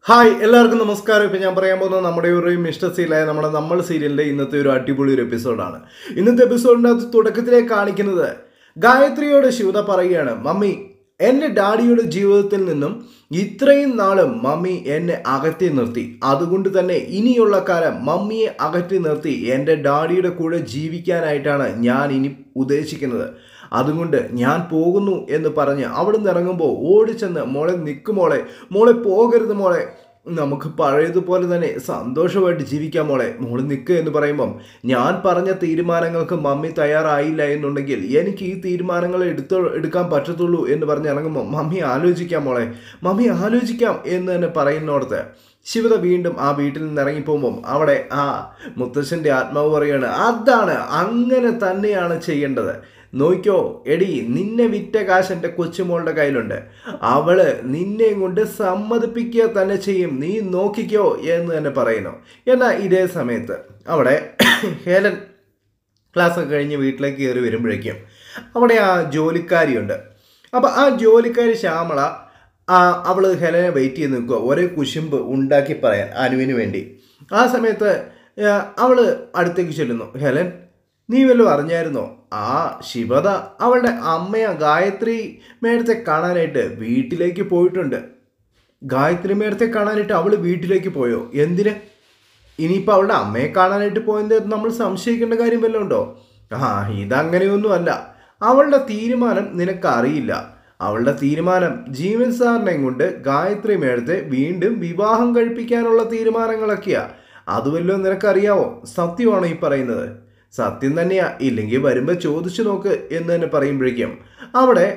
hi എല്ലാവർക്കും നമസ്കാരം ഇപ്പം ഞാൻ പറയാൻ പോകുന്നത് നമ്മുടെ ഒരു മിസ്റ്റർ സീലായ നമ്മുടെ നമ്മൾ സീരിയലിൻ്റെ ഇന്നത്തെ ഒരു അടിപൊളി ഒരു എപ്പിസോഡാണ് ഇന്നത്തെ എപ്പിസോഡിൻ്റെ അകത്ത് തുടക്കത്തിലേ കാണിക്കുന്നത് ഗായത്രിയോട് ശിവത പറയുകയാണ് മമ്മി എൻ്റെ ഡാഡിയുടെ ജീവിതത്തിൽ നിന്നും ഇത്രയും നാളും മമ്മി എന്നെ അകറ്റി നിർത്തി അതുകൊണ്ട് തന്നെ ഇനിയുള്ള കാലം മമ്മിയെ അകറ്റി നിർത്തി എൻ്റെ ഡാഡിയുടെ കൂടെ ജീവിക്കാനായിട്ടാണ് ഞാൻ ഇനി ഉദ്ദേശിക്കുന്നത് അതുകൊണ്ട് ഞാൻ പോകുന്നു എന്ന് പറഞ്ഞ് അവിടുന്ന് ഇറങ്ങുമ്പോൾ ഓടിച്ചെന്ന് മോളെ നിൽക്ക് മോളെ മോളെ പോകരുത് മോളെ നമുക്ക് പഴയതുപോലെ തന്നെ സന്തോഷമായിട്ട് ജീവിക്കാം മോളെ മോള് നിൽക്കുക എന്ന് പറയുമ്പം ഞാൻ പറഞ്ഞ തീരുമാനങ്ങൾക്ക് മമ്മി തയ്യാറായില്ല എന്നുണ്ടെങ്കിൽ എനിക്ക് ഈ തീരുമാനങ്ങൾ എടുത്തോ എടുക്കാൻ പറ്റത്തുള്ളൂ എന്ന് പറഞ്ഞ് ഇറങ്ങുമ്പോൾ മമ്മി ആലോചിക്കാം മോളെ മമ്മി ആലോചിക്കാം എന്ന് തന്നെ പറയുന്നോടത്ത് ശിവത വീണ്ടും ആ വീട്ടിൽ നിന്ന് ഇറങ്ങിപ്പോകുമ്പം അവിടെ ആ മുത്തശ്ശൻ്റെ ആത്മാവ് പറയാണ് അതാണ് അങ്ങനെ തന്നെയാണ് ചെയ്യേണ്ടത് നോക്കിയോ എടി നിന്നെ വിറ്റ കാശ് എൻ്റെ കൊച്ചുമോളുടെ കയ്യിലുണ്ട് അവള് നിന്നെയും കൊണ്ട് സമ്മതിപ്പിക്കുക തന്നെ ചെയ്യും നീ നോക്കിക്കോ എന്ന് തന്നെ പറയുന്നു എന്നാൽ ഇതേ സമയത്ത് അവിടെ ഹേലൻ ക്ലാസ് ഒക്കെ കഴിഞ്ഞ് വീട്ടിലേക്ക് കയറി വരുമ്പോഴേക്കും അവിടെ ആ ജോലിക്കാരിയുണ്ട് അപ്പോൾ ആ ജോലിക്കാരി ശ്യാമള ആ അവൾ ഹെലനെ വെയിറ്റ് ചെയ്ത് നിൽക്കുക ഒരേ കുശുമ്പ് ഉണ്ടാക്കി പറയാൻ അനുവിന് വേണ്ടി ആ സമയത്ത് അവൾ അടുത്തേക്ക് ചെല്ലുന്നു ഹെലൻ നീ വല്ലതും അറിഞ്ഞായിരുന്നോ ആ ശിവത അവളുടെ അമ്മയ ഗായത്രി മേടത്തെ കാണാനായിട്ട് വീട്ടിലേക്ക് പോയിട്ടുണ്ട് ഗായത്രി മേടത്തെ കാണാനായിട്ട് അവൾ വീട്ടിലേക്ക് പോയോ എന്തിന് ഇനിയിപ്പോൾ അവളുടെ അമ്മയെ കാണാനായിട്ട് പോയത് നമ്മൾ സംശയിക്കേണ്ട കാര്യം വല്ലതും ഉണ്ടോ ആ ഇതങ്ങനെയൊന്നുമല്ല അവളുടെ തീരുമാനം നിനക്കറിയില്ല അവളുടെ തീരുമാനം ജീവൻ സാറിനെ കൊണ്ട് ഗായത്രി മേടത്തെ വീണ്ടും വിവാഹം കഴിപ്പിക്കാനുള്ള തീരുമാനങ്ങളൊക്കെയാ അതുവല്ലോ നിനക്കറിയാവോ സത്യമാണോ ഈ പറയുന്നത് സത്യം തന്നെയാ ഇല്ലെങ്കിൽ വരുമ്പോൾ ചോദിച്ചു നോക്ക് എന്ന് തന്നെ പറയുമ്പോഴേക്കും അവിടെ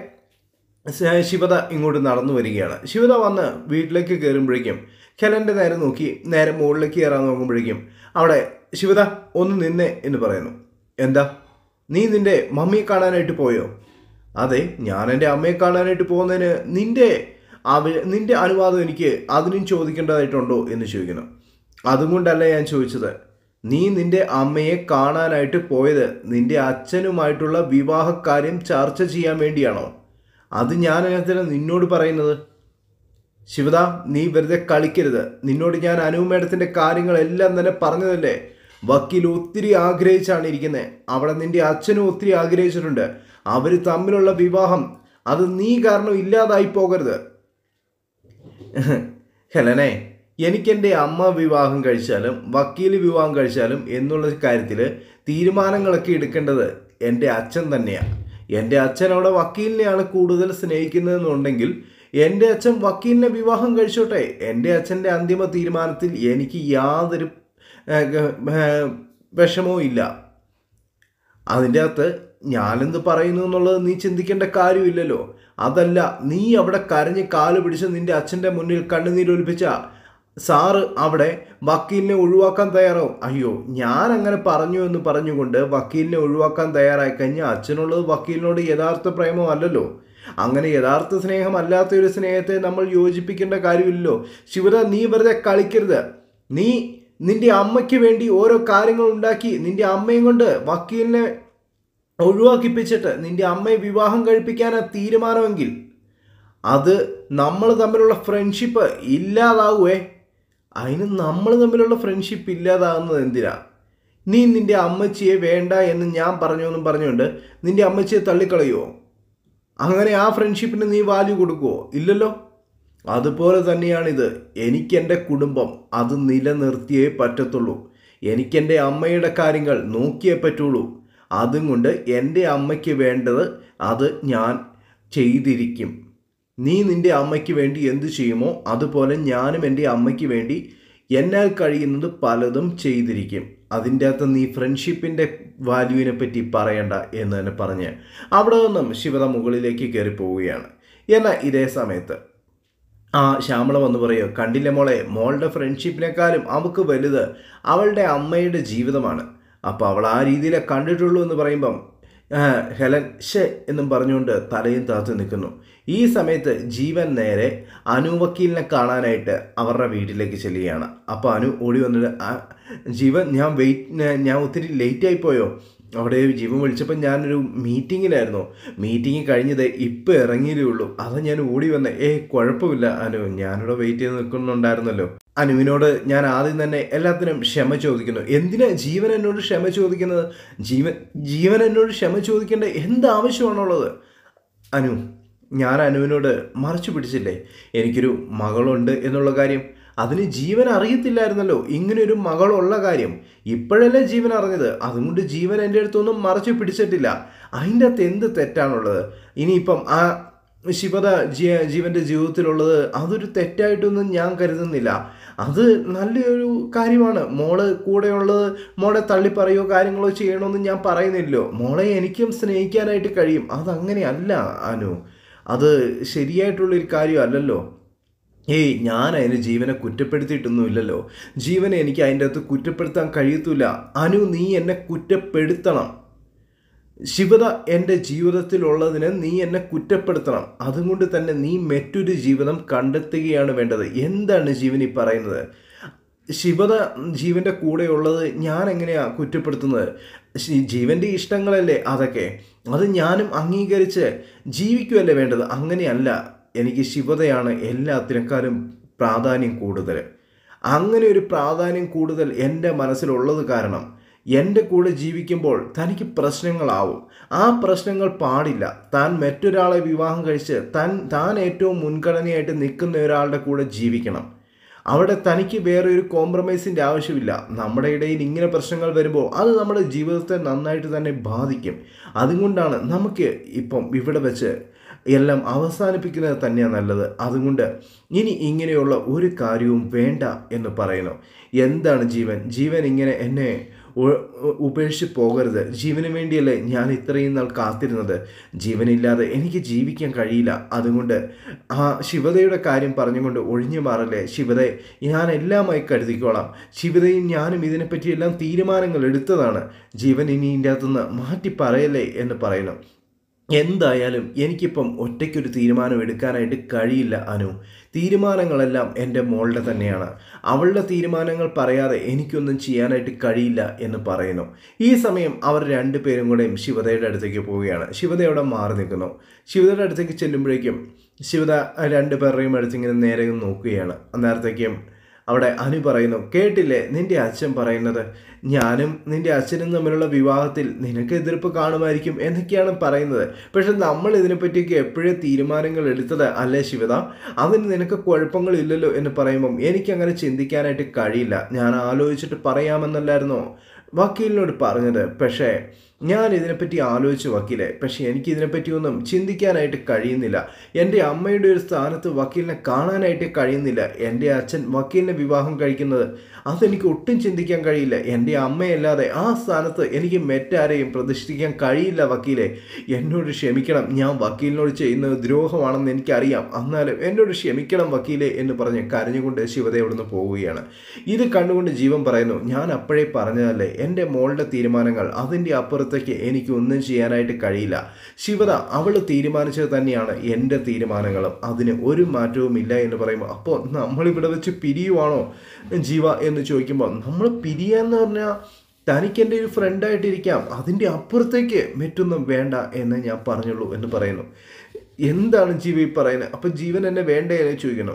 ശിവത ഇങ്ങോട്ട് നടന്നു വരികയാണ് ശിവത വന്ന് വീട്ടിലേക്ക് കയറുമ്പോഴേക്കും ഖലൻ്റെ നേരെ നോക്കി നേരെ മുകളിലേക്ക് കയറാൻ നോക്കുമ്പോഴേക്കും അവിടെ ശിവത ഒന്ന് നിന്നെ എന്ന് പറയുന്നു എന്താ നീ നിന്റെ മമ്മിയെ കാണാനായിട്ട് പോയോ അതെ ഞാൻ എൻ്റെ അമ്മയെ കാണാനായിട്ട് പോകുന്നതിന് നിന്റെ അവ നിന്റെ അനുവാദം എനിക്ക് അതിനും ചോദിക്കേണ്ടതായിട്ടുണ്ടോ എന്ന് ചോദിക്കുന്നു അതുകൊണ്ടല്ല ഞാൻ ചോദിച്ചത് നീ നിന്റെ അമ്മയെ കാണാനായിട്ട് പോയത് നിന്റെ അച്ഛനുമായിട്ടുള്ള വിവാഹക്കാര്യം ചർച്ച ചെയ്യാൻ വേണ്ടിയാണോ അത് ഞാൻ അതിനകത്തിന് നിന്നോട് പറയുന്നത് ശിവദ നീ വെറുതെ കളിക്കരുത് നിന്നോട് ഞാൻ അനുമേടത്തിൻ്റെ കാര്യങ്ങളെല്ലാം തന്നെ പറഞ്ഞതല്ലേ വക്കീൽ ഒത്തിരി ആഗ്രഹിച്ചാണ് ഇരിക്കുന്നത് അവിടെ നിന്റെ അച്ഛനും ഒത്തിരി ആഗ്രഹിച്ചിട്ടുണ്ട് അവർ തമ്മിലുള്ള വിവാഹം അത് നീ കാരണം ഇല്ലാതായി പോകരുത് ഹെലനെ എനിക്കെൻ്റെ അമ്മ വിവാഹം കഴിച്ചാലും വക്കീൽ വിവാഹം കഴിച്ചാലും എന്നുള്ള കാര്യത്തിൽ തീരുമാനങ്ങളൊക്കെ എടുക്കേണ്ടത് എൻ്റെ അച്ഛൻ തന്നെയാണ് എൻ്റെ അച്ഛൻ അവിടെ വക്കീലിനെയാണ് കൂടുതൽ സ്നേഹിക്കുന്നതെന്നുണ്ടെങ്കിൽ എൻ്റെ അച്ഛൻ വക്കീലിനെ വിവാഹം കഴിച്ചോട്ടെ എൻ്റെ അച്ഛൻ്റെ അന്തിമ തീരുമാനത്തിൽ എനിക്ക് യാതൊരു വിഷമവും ഇല്ല അതിൻ്റെ അകത്ത് ഞാനെന്ത് പറയുന്നു എന്നുള്ളത് നീ ചിന്തിക്കേണ്ട കാര്യമില്ലല്ലോ അതല്ല നീ അവിടെ കരഞ്ഞ് കാല് പിടിച്ച് നിന്റെ അച്ഛൻ്റെ മുന്നിൽ കണ്ണുനീരൊലിപ്പിച്ച സാറ് അവിടെ വക്കീലിനെ ഒഴിവാക്കാൻ തയ്യാറാവും അയ്യോ ഞാൻ അങ്ങനെ പറഞ്ഞു എന്ന് പറഞ്ഞുകൊണ്ട് വക്കീലിനെ ഒഴിവാക്കാൻ തയ്യാറായി കഴിഞ്ഞാൽ അച്ഛനുള്ളത് വക്കീലിനോട് യഥാർത്ഥ പ്രേമമല്ലല്ലോ അങ്ങനെ യഥാർത്ഥ സ്നേഹമല്ലാത്ത ഒരു സ്നേഹത്തെ നമ്മൾ യോജിപ്പിക്കേണ്ട കാര്യമില്ലല്ലോ ശിവത നീ വെറുതെ കളിക്കരുത് നീ നിന്റെ അമ്മയ്ക്ക് വേണ്ടി ഓരോ കാര്യങ്ങൾ ഉണ്ടാക്കി നിന്റെ അമ്മയും കൊണ്ട് വക്കീലിനെ ഒഴിവാക്കിപ്പിച്ചിട്ട് നിന്റെ അമ്മയെ വിവാഹം കഴിപ്പിക്കാനാ തീരുമാനമെങ്കിൽ അത് നമ്മൾ തമ്മിലുള്ള ഫ്രണ്ട്ഷിപ്പ് ഇല്ലാതാവുവേ അതിന് നമ്മൾ തമ്മിലുള്ള ഫ്രണ്ട്ഷിപ്പ് ഇല്ലാതാകുന്നത് എന്തിനാ നീ നിന്റെ അമ്മച്ചിയെ വേണ്ട എന്ന് ഞാൻ പറഞ്ഞു എന്നും പറഞ്ഞുകൊണ്ട് നിന്റെ അമ്മച്ചിയെ തള്ളിക്കളയുമോ അങ്ങനെ ആ ഫ്രണ്ട്ഷിപ്പിന് നീ വാല്യൂ കൊടുക്കുമോ ഇല്ലല്ലോ അതുപോലെ തന്നെയാണിത് എനിക്കെൻ്റെ കുടുംബം അത് നിലനിർത്തിയേ പറ്റത്തുള്ളൂ എനിക്കെൻ്റെ അമ്മയുടെ കാര്യങ്ങൾ നോക്കിയേ പറ്റുള്ളൂ അതും കൊണ്ട് എൻ്റെ അമ്മയ്ക്ക് വേണ്ടത് അത് ഞാൻ ചെയ്തിരിക്കും നീ നിൻ്റെ അമ്മയ്ക്ക് വേണ്ടി എന്ത് ചെയ്യുമോ അതുപോലെ ഞാനും എൻ്റെ അമ്മയ്ക്ക് വേണ്ടി എന്നാൽ കഴിയുന്നത് പലതും ചെയ്തിരിക്കും അതിൻ്റെ അകത്ത് നീ ഫ്രണ്ട്ഷിപ്പിൻ്റെ വാല്യൂവിനെ പറ്റി പറയണ്ട എന്ന് തന്നെ പറഞ്ഞ് അവിടെ നിന്നും ശിവത മുകളിലേക്ക് കയറി പോവുകയാണ് എന്നാൽ ഇതേ സമയത്ത് ആ ശ്യാമള വന്ന് പറയുക കണ്ടില്ല മോളെ മോളുടെ ഫ്രണ്ട്ഷിപ്പിനേക്കാളും അവൾക്ക് വലുത് അവളുടെ അമ്മയുടെ ജീവിതമാണ് അപ്പോൾ അവൾ ആ രീതിയിലെ കണ്ടിട്ടുള്ളൂ എന്ന് പറയുമ്പം ഹെലൻ ഷെ എന്നും പറഞ്ഞുകൊണ്ട് തലയും താത്തു നിൽക്കുന്നു ഈ സമയത്ത് ജീവൻ നേരെ അനു വക്കീലിനെ കാണാനായിട്ട് അവരുടെ വീട്ടിലേക്ക് ചെല്ലുകയാണ് അപ്പോൾ അനു ഓടി വന്നിട്ട് ജീവൻ ഞാൻ വെയിറ്റ് ഞാൻ ഒത്തിരി ലേറ്റായി പോയോ അവിടെ ജീവൻ വിളിച്ചപ്പോൾ ഞാനൊരു മീറ്റിങ്ങിലായിരുന്നു മീറ്റിംഗ് കഴിഞ്ഞത് ഇപ്പം ഇറങ്ങിയതേ ഉള്ളൂ അതാ ഞാൻ ഓടി വന്നേ ഏ കുഴപ്പമില്ല അനു ഞാനിവിടെ വെയിറ്റ് ചെയ്ത് നിൽക്കുന്നുണ്ടായിരുന്നല്ലോ അനുവിനോട് ഞാൻ ആദ്യം തന്നെ എല്ലാത്തിനും ക്ഷമ ചോദിക്കുന്നു എന്തിനാ ജീവൻ എന്നോട് ക്ഷമ ചോദിക്കുന്നത് ജീവൻ ജീവൻ എന്നോട് ക്ഷമ ചോദിക്കേണ്ട എന്ത് ആവശ്യമാണുള്ളത് അനു ഞാൻ അനുവിനോട് മറച്ചു പിടിച്ചില്ലേ എനിക്കൊരു മകളുണ്ട് എന്നുള്ള കാര്യം അതിന് ജീവൻ അറിയത്തില്ലായിരുന്നല്ലോ ഇങ്ങനെ ഒരു മകളുള്ള കാര്യം ഇപ്പോഴല്ലേ ജീവൻ അറിഞ്ഞത് അതുകൊണ്ട് ജീവൻ എൻ്റെ അടുത്തൊന്നും മറച്ചു പിടിച്ചിട്ടില്ല അതിൻ്റെ അകത്ത് എന്ത് തെറ്റാണുള്ളത് ഇനിയിപ്പം ആ ശിവത ജീ ജീവൻ്റെ ജീവിതത്തിലുള്ളത് അതൊരു തെറ്റായിട്ടൊന്നും ഞാൻ കരുതുന്നില്ല അത് നല്ലൊരു കാര്യമാണ് മോള് കൂടെയുള്ളത് മോളെ തള്ളിപ്പറയോ കാര്യങ്ങളോ ചെയ്യണമെന്ന് ഞാൻ പറയുന്നില്ലല്ലോ മോളെ എനിക്കും സ്നേഹിക്കാനായിട്ട് കഴിയും അതങ്ങനെയല്ല അനു അത് ശരിയായിട്ടുള്ളൊരു കാര്യമല്ലല്ലോ ഏയ് ഞാൻ അതിന് ജീവനെ കുറ്റപ്പെടുത്തിയിട്ടൊന്നുമില്ലല്ലോ ജീവനെ എനിക്ക് അതിൻ്റെ അകത്ത് കുറ്റപ്പെടുത്താൻ കഴിയത്തില്ല അനു നീ എന്നെ കുറ്റപ്പെടുത്തണം ശിവത എൻ്റെ ജീവിതത്തിലുള്ളതിന് നീ എന്നെ കുറ്റപ്പെടുത്തണം അതുകൊണ്ട് തന്നെ നീ മറ്റൊരു ജീവിതം കണ്ടെത്തുകയാണ് വേണ്ടത് എന്താണ് ജീവൻ ഈ പറയുന്നത് ശിവത ജീവൻ്റെ കൂടെയുള്ളത് ഞാൻ എങ്ങനെയാ കുറ്റപ്പെടുത്തുന്നത് ശി- ജീവൻ്റെ ഇഷ്ടങ്ങളല്ലേ അതൊക്കെ അത് ഞാനും അംഗീകരിച്ച് ജീവിക്കുകയല്ലേ വേണ്ടത് അങ്ങനെയല്ല എനിക്ക് ശിവതയാണ് എല്ലാത്തിനേക്കാളും പ്രാധാന്യം കൂടുതൽ അങ്ങനെ ഒരു പ്രാധാന്യം കൂടുതൽ എൻ്റെ മനസ്സിലുള്ളത് കാരണം എൻ്റെ കൂടെ ജീവിക്കുമ്പോൾ തനിക്ക് പ്രശ്നങ്ങളാവും ആ പ്രശ്നങ്ങൾ പാടില്ല താൻ മറ്റൊരാളെ വിവാഹം കഴിച്ച് താൻ താൻ ഏറ്റവും മുൻഗണനയായിട്ട് നിൽക്കുന്ന ഒരാളുടെ കൂടെ ജീവിക്കണം അവിടെ തനിക്ക് വേറെ ഒരു കോംപ്രമൈസിൻ്റെ ആവശ്യമില്ല നമ്മുടെ ഇടയിൽ ഇങ്ങനെ പ്രശ്നങ്ങൾ വരുമ്പോൾ അത് നമ്മുടെ ജീവിതത്തെ നന്നായിട്ട് തന്നെ ബാധിക്കും അതുകൊണ്ടാണ് നമുക്ക് ഇപ്പം ഇവിടെ വെച്ച് എല്ലാം അവസാനിപ്പിക്കുന്നത് തന്നെയാണ് നല്ലത് അതുകൊണ്ട് ഇനി ഇങ്ങനെയുള്ള ഒരു കാര്യവും വേണ്ട എന്ന് പറയുന്നു എന്താണ് ജീവൻ ജീവൻ ഇങ്ങനെ എന്നെ ഉ- ഉ- ഉപേക്ഷിച്ച് പോകരുത് ജീവന് വേണ്ടിയല്ലേ ഞാൻ ഇത്രയും നാൾ കാത്തിരുന്നത് ജീവനില്ലാതെ എനിക്ക് ജീവിക്കാൻ കഴിയില്ല അതുകൊണ്ട് ആ ശിവതയുടെ കാര്യം പറഞ്ഞുകൊണ്ട് ഒഴിഞ്ഞു മാറല്ലേ ശിവതയെ ഞാൻ എല്ലാമായി കരുതിക്കോളാം ശിവതയും ഞാനും ഇതിനെപ്പറ്റി എല്ലാം തീരുമാനങ്ങൾ എടുത്തതാണ് ജീവൻ ഇനി ഇതിൻ്റെ അകത്തുനിന്ന് മാറ്റി പറയല്ലേ എന്ന് പറയുന്നു എന്തായാലും എനിക്കിപ്പം ഒറ്റയ്ക്കൊരു തീരുമാനം എടുക്കാനായിട്ട് കഴിയില്ല അനു തീരുമാനങ്ങളെല്ലാം എൻ്റെ മോളുടെ തന്നെയാണ് അവളുടെ തീരുമാനങ്ങൾ പറയാതെ എനിക്കൊന്നും ചെയ്യാനായിട്ട് കഴിയില്ല എന്ന് പറയുന്നു ഈ സമയം അവർ രണ്ടുപേരും കൂടെയും ശിവതയുടെ അടുത്തേക്ക് പോവുകയാണ് ശിവത അവിടെ മാറി നിൽക്കുന്നു ശിവതയുടെ അടുത്തേക്ക് ചെല്ലുമ്പോഴേക്കും ശിവത രണ്ടുപേരുടെയും അടുത്തിങ്ങനെ നേരെ ഒന്ന് നോക്കുകയാണ് അന്നേരത്തേക്കും അവിടെ അനു പറയുന്നു കേട്ടില്ലേ നിന്റെ അച്ഛൻ പറയുന്നത് ഞാനും നിന്റെ അച്ഛനും തമ്മിലുള്ള വിവാഹത്തിൽ നിനക്ക് എതിർപ്പ് കാണുമായിരിക്കും എന്നൊക്കെയാണ് പറയുന്നത് പക്ഷെ നമ്മൾ ഇതിനെപ്പറ്റിയൊക്കെ എപ്പോഴേ തീരുമാനങ്ങൾ എടുത്തത് അല്ലേ ശിവത അതിന് നിനക്ക് കുഴപ്പങ്ങളില്ലല്ലോ എന്ന് പറയുമ്പം എനിക്കങ്ങനെ ചിന്തിക്കാനായിട്ട് കഴിയില്ല ഞാൻ ആലോചിച്ചിട്ട് പറയാമെന്നല്ലായിരുന്നോ വക്കീലിനോട് പറഞ്ഞത് പക്ഷേ ഞാൻ ഇതിനെപ്പറ്റി ആലോചിച്ചു വക്കീലെ പക്ഷെ എനിക്ക് ഇതിനെപ്പറ്റി ഒന്നും ചിന്തിക്കാനായിട്ട് കഴിയുന്നില്ല എൻ്റെ അമ്മയുടെ ഒരു സ്ഥാനത്ത് വക്കീലിനെ കാണാനായിട്ട് കഴിയുന്നില്ല എൻ്റെ അച്ഛൻ വക്കീലിനെ വിവാഹം കഴിക്കുന്നത് അതെനിക്ക് ഒട്ടും ചിന്തിക്കാൻ കഴിയില്ല എൻ്റെ അമ്മയല്ലാതെ ആ സ്ഥാനത്ത് എനിക്ക് മറ്റാരെയും പ്രതിഷ്ഠിക്കാൻ കഴിയില്ല വക്കീലെ എന്നോട് ക്ഷമിക്കണം ഞാൻ വക്കീലിനോട് ചെയ്യുന്നത് ദ്രോഹമാണെന്ന് എനിക്കറിയാം എന്നാലും എന്നോട് ക്ഷമിക്കണം വക്കീലെ എന്ന് പറഞ്ഞ് കരഞ്ഞുകൊണ്ട് ശിവത അവിടുന്ന് പോവുകയാണ് ഇത് കണ്ടുകൊണ്ട് ജീവൻ പറയുന്നു ഞാൻ അപ്പോഴേ പറഞ്ഞതല്ലേ എൻ്റെ മോളുടെ തീരുമാനങ്ങൾ അതിൻ്റെ അപ്പുറത്തേക്ക് എനിക്ക് ഒന്നും ചെയ്യാനായിട്ട് കഴിയില്ല ശിവത അവൾ തീരുമാനിച്ചത് തന്നെയാണ് എൻ്റെ തീരുമാനങ്ങളും അതിന് ഒരു മാറ്റവും ഇല്ല എന്ന് പറയുമ്പോൾ അപ്പോൾ നമ്മളിവിടെ വെച്ച് പിരിയുവാണോ ജീവ എന്ന് ചോദിക്കുമ്പോൾ നമ്മൾ പിരിയാന്ന് പറഞ്ഞാൽ തനിക്ക് എൻ്റെ ഒരു ഫ്രണ്ടായിട്ടിരിക്കാം അതിൻ്റെ അപ്പുറത്തേക്ക് മറ്റൊന്നും വേണ്ട എന്ന് ഞാൻ പറഞ്ഞുള്ളൂ എന്ന് പറയുന്നു എന്താണ് ജീവ ഈ പറയുന്നത് അപ്പം ജീവൻ എന്നെ വേണ്ടേ എന്ന് ചോദിക്കുന്നു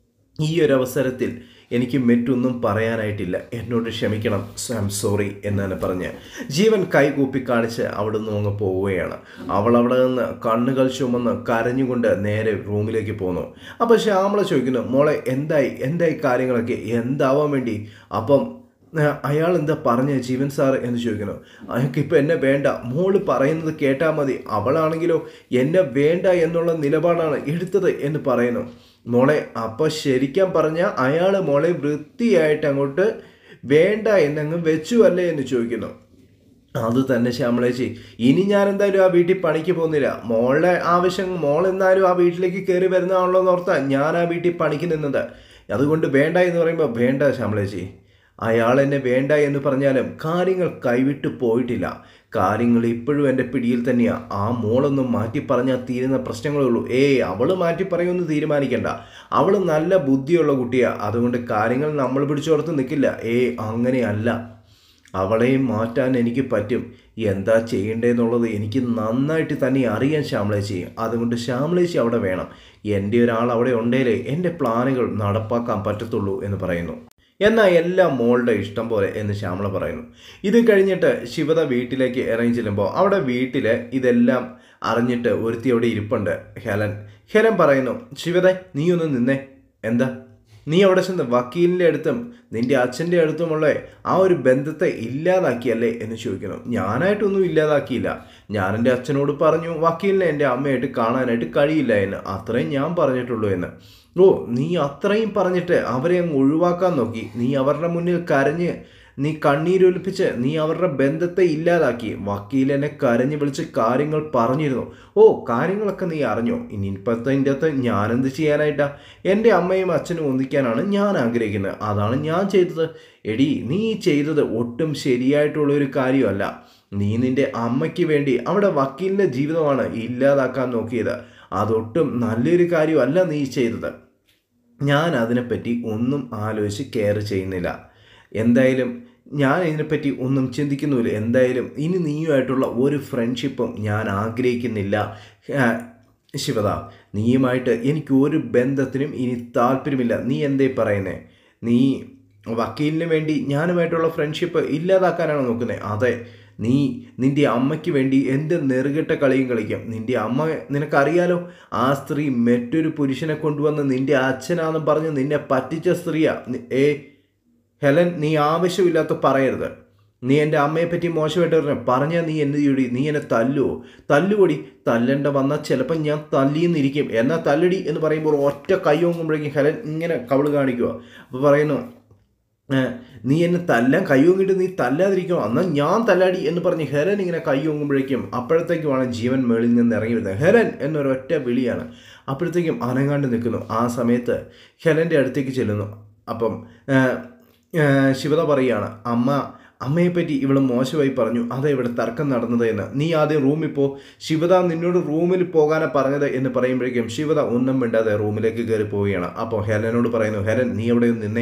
ഈ ഒരു അവസരത്തിൽ എനിക്ക് മറ്റൊന്നും പറയാനായിട്ടില്ല എന്നോട് ക്ഷമിക്കണം ഐ ആം സോറി എന്നാണ് പറഞ്ഞ് ജീവൻ കൈകൂപ്പി കാണിച്ച് അവിടെ നിന്ന് അങ്ങ് പോവുകയാണ് അവൾ അവിടെ നിന്ന് കണ്ണുകൾ ചുമന്ന് കരഞ്ഞുകൊണ്ട് നേരെ റൂമിലേക്ക് പോന്നു അപ്പോൾ ശ്യാമള ചോദിക്കുന്നു മോളെ എന്തായി എന്തായി കാര്യങ്ങളൊക്കെ എന്താവാൻ വേണ്ടി അപ്പം അയാൾ എന്താ പറഞ്ഞ ജീവൻ സാർ എന്ന് ചോദിക്കുന്നു അയാൾക്ക് ഇപ്പം എന്നെ വേണ്ട മോള് പറയുന്നത് കേട്ടാൽ മതി അവളാണെങ്കിലോ എന്നെ വേണ്ട എന്നുള്ള നിലപാടാണ് എടുത്തത് എന്ന് പറയുന്നു മോളെ അപ്പോൾ ശരിക്കും പറഞ്ഞ അയാൾ മോളെ വൃത്തിയായിട്ട് അങ്ങോട്ട് വേണ്ട എന്നങ്ങ് വെച്ചു അല്ലേ എന്ന് ചോദിക്കുന്നു അത് തന്നെ ശ്യാമളേച്ചി ഇനി ഞാൻ എന്തായാലും ആ വീട്ടിൽ പണിക്ക് പോകുന്നില്ല മോളുടെ ആവശ്യം മോൾ എന്തായാലും ആ വീട്ടിലേക്ക് കയറി വരുന്നതാണല്ലോ എന്ന് ഓർത്താ ഞാൻ ആ വീട്ടിൽ പണിക്ക് നിന്നത് അതുകൊണ്ട് വേണ്ട എന്ന് പറയുമ്പോൾ വേണ്ട ശ്യാമളേച്ചി അയാൾ എന്നെ വേണ്ട എന്ന് പറഞ്ഞാലും കാര്യങ്ങൾ കൈവിട്ട് പോയിട്ടില്ല കാര്യങ്ങൾ ഇപ്പോഴും എൻ്റെ പിടിയിൽ തന്നെയാണ് ആ മോളൊന്നും മാറ്റി പറഞ്ഞാൽ തീരുന്ന പ്രശ്നങ്ങളേ ഉള്ളൂ ഏയ് അവൾ മാറ്റി പറയുമെന്ന് തീരുമാനിക്കണ്ട അവൾ നല്ല ബുദ്ധിയുള്ള കുട്ടിയാണ് അതുകൊണ്ട് കാര്യങ്ങൾ നമ്മൾ പിടിച്ചോർത്ത് നിൽക്കില്ല ഏയ് അങ്ങനെയല്ല അവളെയും മാറ്റാൻ എനിക്ക് പറ്റും എന്താ ചെയ്യേണ്ടതെന്നുള്ളത് എനിക്ക് നന്നായിട്ട് തന്നെ അറിയാൻ ശ്യാമളേച്ചി അതുകൊണ്ട് ശ്യാമളേച്ചി അവിടെ വേണം എൻ്റെ ഒരാൾ അവിടെ ഉണ്ടേലേ എൻ്റെ പ്ലാനുകൾ നടപ്പാക്കാൻ പറ്റത്തുള്ളൂ എന്ന് പറയുന്നു എന്നാൽ എല്ലാം മോളുടെ ഇഷ്ടം പോലെ എന്ന് ശ്യാമള പറയുന്നു ഇത് കഴിഞ്ഞിട്ട് ശിവത വീട്ടിലേക്ക് ഇറങ്ങി ചെല്ലുമ്പോൾ അവിടെ വീട്ടിൽ ഇതെല്ലാം അറിഞ്ഞിട്ട് ഒരുത്തി അവിടെ ഇരിപ്പുണ്ട് ഹെലൻ ഹെലൻ പറയുന്നു ശിവത നീ ഒന്ന് നിന്നേ എന്താ നീ അവിടെ ചെന്ന് വക്കീലിൻ്റെ അടുത്തും നിന്റെ അച്ഛൻ്റെ അടുത്തുമുള്ള ആ ഒരു ബന്ധത്തെ ഇല്ലാതാക്കിയല്ലേ എന്ന് ചോദിക്കുന്നു ഞാനായിട്ടൊന്നും ഇല്ലാതാക്കിയില്ല ഞാൻ എൻ്റെ അച്ഛനോട് പറഞ്ഞു വക്കീലിനെ എൻ്റെ അമ്മയായിട്ട് കാണാനായിട്ട് കഴിയില്ല എന്ന് അത്രയും ഞാൻ പറഞ്ഞിട്ടുള്ളൂ എന്ന് ഓ നീ അത്രയും പറഞ്ഞിട്ട് അവരെ അങ്ങ് ഒഴിവാക്കാൻ നോക്കി നീ അവരുടെ മുന്നിൽ കരഞ്ഞ് നീ കണ്ണീരൊലിപ്പിച്ച് നീ അവരുടെ ബന്ധത്തെ ഇല്ലാതാക്കി വക്കീലെന്നെ കരഞ്ഞു വിളിച്ച് കാര്യങ്ങൾ പറഞ്ഞിരുന്നു ഓ കാര്യങ്ങളൊക്കെ നീ അറിഞ്ഞോ ഇനി ഇപ്പോഴത്തെ എൻ്റെ അകത്ത് ഞാനെന്ത് ചെയ്യാനായിട്ടാ എൻ്റെ അമ്മയും അച്ഛനും ഒന്നിക്കാനാണ് ഞാൻ ആഗ്രഹിക്കുന്നത് അതാണ് ഞാൻ ചെയ്തത് എടി നീ ചെയ്തത് ഒട്ടും ശരിയായിട്ടുള്ള ഒരു കാര്യമല്ല നീ നിന്റെ അമ്മയ്ക്ക് വേണ്ടി അവിടെ വക്കീലിൻ്റെ ജീവിതമാണ് ഇല്ലാതാക്കാൻ നോക്കിയത് അതൊട്ടും നല്ലൊരു കാര്യമല്ല നീ ചെയ്തത് ഞാൻ അതിനെപ്പറ്റി ഒന്നും ആലോചിച്ച് കെയർ ചെയ്യുന്നില്ല എന്തായാലും ഞാൻ ഇതിനെപ്പറ്റി ഒന്നും ചിന്തിക്കുന്നുമില്ല എന്തായാലും ഇനി നീയുമായിട്ടുള്ള ഒരു ഫ്രണ്ട്ഷിപ്പും ഞാൻ ആഗ്രഹിക്കുന്നില്ല ആ, ശിവദ നീയുമായിട്ട് എനിക്ക് ഒരു ബന്ധത്തിനും ഇനി താല്പര്യമില്ല നീ എന്തേ പറയുന്നേ നീ വക്കീലിന് വേണ്ടി ഞാനുമായിട്ടുള്ള ഫ്രണ്ട്ഷിപ്പ് ഇല്ലാതാക്കാനാണ് നോക്കുന്നത് അതെ നീ നിന്റെ അമ്മയ്ക്ക് വേണ്ടി എന്ത് നെറുകെട്ട കളിയും കളിക്കും നിന്റെ അമ്മ നിനക്കറിയാലോ ആ സ്ത്രീ മറ്റൊരു പുരുഷനെ കൊണ്ടുവന്ന് നിന്റെ അച്ഛനാണെന്ന് പറഞ്ഞ് നിന്നെ പറ്റിച്ച സ്ത്രീയാ നി- ഏ ഹെലൻ നീ ആവശ്യമില്ലാത്ത പറയരുത് നീ എൻ്റെ അമ്മയെ പറ്റി മോശമായിട്ട് പറഞ്ഞു പറഞ്ഞാൽ നീ എന്ത് ചെയ്യടി നീ എന്നെ തല്ലുവോ തല്ലുകൊടി തല്ലണ്ട വന്നാൽ ചിലപ്പോൾ ഞാൻ തല്ലിയെന്നിരിക്കും എന്നാൽ തല്ലടി എന്ന് പറയുമ്പോൾ ഒറ്റ കൈ ഓങ്ങുമ്പോഴേക്കും ഹെലൻ ഇങ്ങനെ കവിള് കാണിക്കുക അപ്പോൾ പറയുന്നു "ഏ, നീ എന്നെ തല്ലാൻ കൈ ഓങ്ങിട്ട് നീ തല്ലാതിരിക്കുമോ എന്നാൽ ഞാൻ തല്ലാടി എന്ന് പറഞ്ഞ് ഹെലൻ ഇങ്ങനെ കൈ ഓങ്ങുമ്പോഴേക്കും അപ്പോഴത്തേക്കുമാണ് ജീവൻ മേളിൽ നിന്ന് ഇറങ്ങി വരുന്നത് ഹെലൻ എന്നൊരൊറ്റ വിളിയാണ് അപ്പോഴത്തേക്കും അനങ്ങാണ്ട് നിൽക്കുന്നു ആ സമയത്ത് ഹെലൻ്റെ അടുത്തേക്ക് ചെല്ലുന്നു അപ്പം ഏ, ഏ, ശിവത പറയുകയാണ് അമ്മ അമ്മയെപ്പറ്റി ഇവള് മോശമായി പറഞ്ഞു അതാ ഇവിടെ തർക്കം നടന്നത് എന്ന് നീ ആദ്യം റൂമിൽ പോ ശിവത നിന്നോട് റൂമിൽ പോകാനാ പറഞ്ഞത് എന്ന് പറയുമ്പോഴേക്കും ശിവത ഒന്നും മിണ്ടാതെ റൂമിലേക്ക് കയറി പോവുകയാണ് അപ്പോൾ ഹെലനോട് പറയുന്നു ഹെലൻ നീ എവിടെ നിന്നേ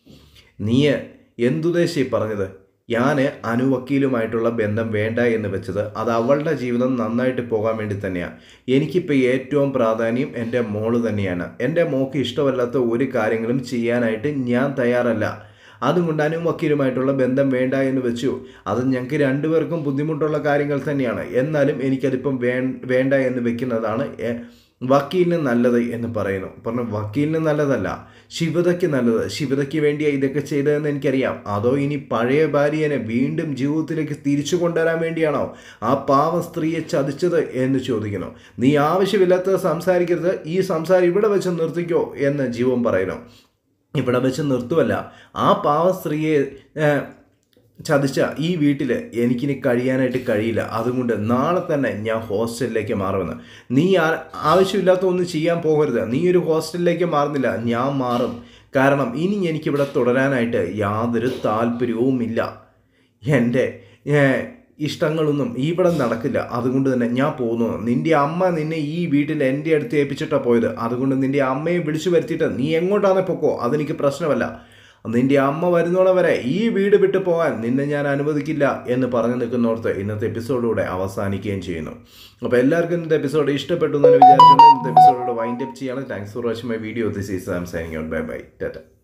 നീ എന്തുദ്ദേശി പറഞ്ഞത് ഞാൻ അനു വക്കീലുമായിട്ടുള്ള ബന്ധം വേണ്ട എന്ന് വെച്ചത് അത് അവളുടെ ജീവിതം നന്നായിട്ട് പോകാൻ വേണ്ടി തന്നെയാണ് എനിക്കിപ്പോൾ ഏറ്റവും പ്രാധാന്യം എൻ്റെ മോള് തന്നെയാണ് എൻ്റെ മോക്ക് ഇഷ്ടമല്ലാത്ത ഒരു കാര്യങ്ങളും ചെയ്യാനായിട്ട് ഞാൻ തയ്യാറല്ല അതുകൊണ്ട് അനു വക്കീലുമായിട്ടുള്ള ബന്ധം വേണ്ട എന്ന് വെച്ചു അത് ഞങ്ങൾക്ക് രണ്ടുപേർക്കും ബുദ്ധിമുട്ടുള്ള കാര്യങ്ങൾ തന്നെയാണ് എന്നാലും എനിക്കതിപ്പം വേ വേണ്ട എന്ന് വെക്കുന്നതാണ് എ- വക്കീലിന് നല്ലത് എന്ന് പറയുന്നു പറഞ്ഞു വക്കീലിന് നല്ലതല്ല ശിവതയ്ക്ക് നല്ലത് ശിവതയ്ക്ക് വേണ്ടിയാണ് ഇതൊക്കെ ചെയ്തതെന്ന് എനിക്കറിയാം അതോ ഇനി പഴയ ഭാര്യനെ വീണ്ടും ജീവിതത്തിലേക്ക് തിരിച്ചു കൊണ്ടുവരാൻ വേണ്ടിയാണോ ആ പാവ സ്ത്രീയെ ചതിച്ചത് എന്ന് ചോദിക്കുന്നു നീ ആവശ്യമില്ലാത്തത് സംസാരിക്കരുത് ഈ സംസാരം ഇവിടെ വെച്ച് നിർത്തിക്കോ എന്ന് ജീവൻ പറയുന്നു ഇവിടെ വെച്ച് നിർത്തുമല്ല ആ പാവ സ്ത്രീയെ ഏഹ്, ചതിച്ച ഈ വീട്ടിൽ എനിക്കിനി കഴിയാനായിട്ട് കഴിയില്ല അതുകൊണ്ട് നാളെ തന്നെ ഞാൻ ഹോസ്റ്റലിലേക്ക് മാറുമെന്ന് നീ ആ- ആവശ്യമില്ലാത്ത ഒന്നും ചെയ്യാൻ പോകരുത് നീ ഒരു ഹോസ്റ്റലിലേക്ക് മാറുന്നില്ല ഞാൻ മാറും കാരണം ഇനി എനിക്കിവിടെ തുടരാനായിട്ട് യാതൊരു താല്പര്യവുമില്ല എൻ്റെ ഏഹ്, ഇഷ്ടങ്ങളൊന്നും ഇവിടെ നടക്കില്ല അതുകൊണ്ട് തന്നെ ഞാൻ പോകുന്നു നിന്റെ അമ്മ നിന്നെ ഈ വീട്ടിൽ എൻ്റെ അടുത്ത് ഏൽപ്പിച്ചിട്ടാണ് പോയത് അതുകൊണ്ട് നിന്റെ അമ്മയെ വിളിച്ചു വരുത്തിയിട്ട് നീ എങ്ങോട്ടാണ് പൊക്കോ അതെനിക്ക് പ്രശ്നമല്ല നിന്റെ അമ്മ വരുന്നോളം വരെ ഈ വീട് വിട്ടു പോകാൻ നിന്നെ ഞാൻ അനുവദിക്കില്ല എന്ന് പറഞ്ഞു നിൽക്കുന്നോർത്ത് ഇന്നത്തെ എപ്പിസോഡിലൂടെ അവസാനിക്കുകയും ചെയ്യുന്നു അപ്പോൾ എല്ലാവർക്കും ഇന്നത്തെ എപ്പിസോഡ് ഇഷ്ടപ്പെട്ടു എന്ന് വിചാരിച്ചുകൊണ്ട് ഇന്നത്തെ എപ്പിസോഡിലൂടെ വൈൻഡ് അപ്പ് ചെയ്യണം thanks for watching my video this is Sam signing out bye bye Tata